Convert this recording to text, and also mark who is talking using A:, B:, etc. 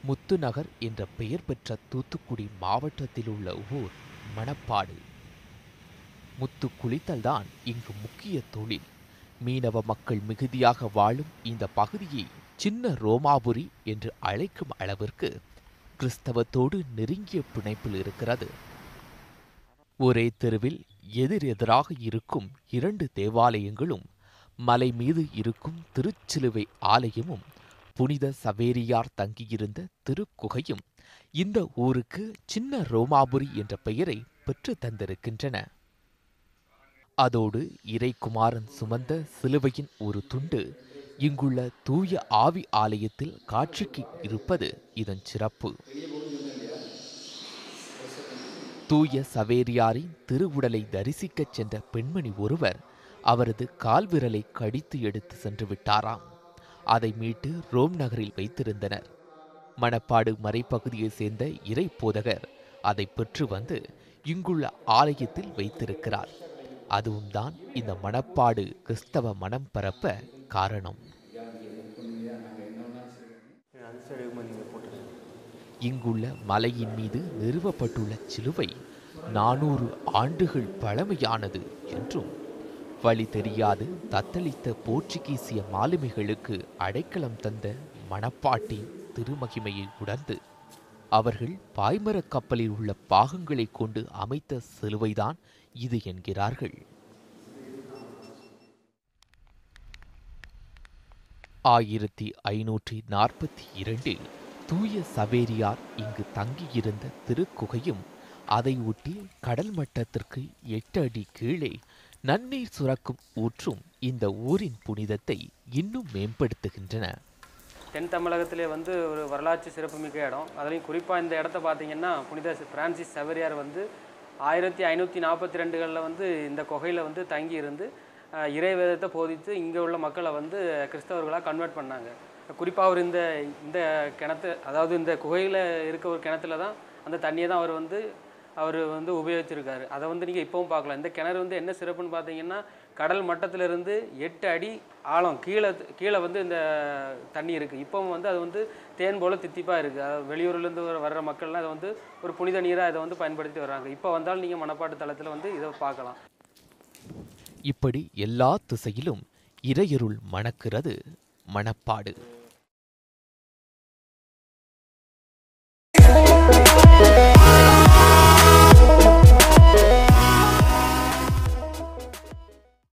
A: முத்துநகர் என்ற பெயர் பெற்ற தூத்துக்குடி மாவட்டத்தில் உள்ள ஊர் மணப்பாடு முத்து குளித்தல்தான் இங்கு முக்கிய தொழில் மீனவ மக்கள் மிகுதியாக வாழும் இந்த பகுதியை சின்ன ரோமாபுரி என்று அழைக்கும் அளவிற்கு கிறிஸ்தவத்தோடு நெருங்கிய பிணைப்பில் இருக்கிறது ஒரே தெருவில் எதிரெதிராக இருக்கும் இரண்டு தேவாலயங்களும் மலை மீது இருக்கும் திருச்சிலுவை ஆலயமும் புனித சவேரியார் தங்கியிருந்த திருக்குகையும் இந்த ஊருக்கு சின்ன ரோமாபுரி என்ற பெயரை பெற்று தந்திருக்கின்றன அதோடு இறைக்குமாரன் சுமந்த சிலுவையின் ஒரு துண்டு இங்குள்ள தூய ஆவி ஆலயத்தில் காட்சிக்கு இருப்பது இதன் சிறப்பு தூய சவேரியாரின் திருவுடலை தரிசிக்கச் சென்ற பெண்மணி ஒருவர் அவரது கால்விரலை கடித்து எடுத்து சென்று விட்டாராம் அதை மீட்டு ரோம் நகரில் வைத்திருந்தனர் மணப்பாடு மறைப்பகுதியைச் சேர்ந்த இறை போதகர் அதை பெற்று வந்து இங்குள்ள ஆலயத்தில் வைத்திருக்கிறார் அதுவும் தான் இந்த மணப்பாடு கிறிஸ்தவ மனம் பரப்ப காரணம்
B: அந்த சைடு நீங்கள் போட்டுருங்க
A: இங்குள்ள மலையின் மீது நிறுவப்பட்டுள்ள சிலுவை நானூறு ஆண்டுகள் பழமையானது என்றும் வழி தெரியாது தத்தளித்த போர்ச்சுகீசிய மாலுமிகளுக்கு அடைக்கலம் தந்த மணப்பாட்டின் திருமகிமையை உணர்ந்து அவர்கள் பாய்மரக் கப்பலில் உள்ள பாகங்களை கொண்டு அமைத்த சிலுவைதான் இது என்கிறார்கள் ஆயிரத்தி ஐநூற்றி நாற்பத்தி இரண்டில் தூய சவேரியார் இங்கு தங்கியிருந்த திருக்குகையும் அதை ஒட்டி கடல் மட்டத்திற்கு எட்டு அடி கீழே நன்னீர் சுரக்கும் ஊற்றும் இந்த ஊரின் புனிதத்தை இன்னும் மேம்படுத்துகின்றன
B: தென் தமிழகத்திலே வந்து ஒரு வரலாற்று சிறப்புமிக்க இடம் அதுலேயும் குறிப்பாக இந்த இடத்த பார்த்தீங்கன்னா புனித பிரான்சிஸ் சவேரியார் வந்து ஆயிரத்தி ஐநூற்றி நாற்பத்தி ரெண்டுகளில் வந்து இந்த குகையில் வந்து தங்கி இருந்து அஹ், இறை வேதத்தை போதித்து இங்கே உள்ள மக்களை வந்து கிறிஸ்தவர்களாக கன்வெர்ட் பண்ணாங்க குறிப்பாக அவர் இந்த இந்த கிணத்து அதாவது இந்த குகையில் இருக்க ஒரு கிணத்துல தான் அந்த தண்ணியை தான் அவர் வந்து அவர் வந்து உபயோகிச்சிருக்காரு அதை வந்து நீங்கள் இப்போவும் பார்க்கலாம் இந்த கிணறு வந்து என்ன சிறப்புன்னு பார்த்தீங்கன்னா கடல் மட்டத்திலிருந்து எட்டு அடி ஆழம் கீழே கீழே வந்து இந்த தண்ணி இருக்குது இப்போவும் வந்து அது வந்து தேன் போல் தித்திப்பாக இருக்குது அதாவது வெளியூர்லேருந்து வர்ற மக்கள்லாம் இதை வந்து ஒரு புனித நீராக இதை வந்து பயன்படுத்தி வர்றாங்க இப்போ வந்தாலும் நீங்கள் மணப்பாட்டு தளத்தில் வந்து இதை பார்க்கலாம்
A: இப்படி எல்லா திசையிலும் இறையருள் மணக்கிறது மணப்பாடு